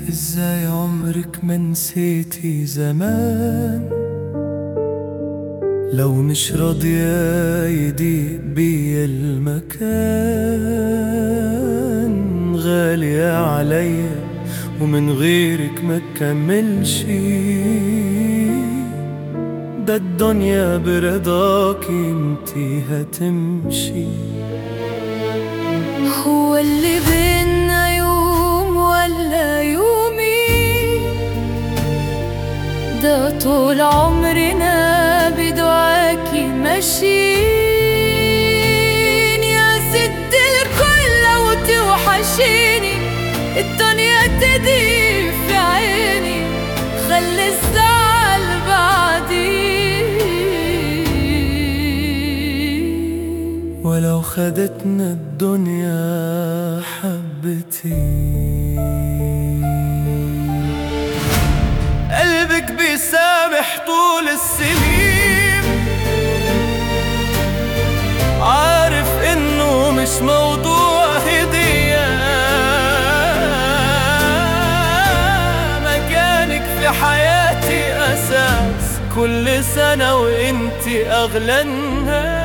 ازاي عمرك ما نسيتي زمان لو مش راضية يضيق بيا المكان غالية عليا ومن غيرك ما كملش ده الدنيا برضاكي انتي هتمشي هو اللي بينا يوم ولا يومي ده طول عمرنا بدعاكي ماشيين يا ست الكل لو توحشيني الدنيا تضيق في عيني خلي الزعل بعدين ولو خدتنا الدنيا حبتين قلبك بيسامح طول السنين عارف انه مش موضوع هدية مكانك في حياتي اساس كل سنة وانتي اغلى الناس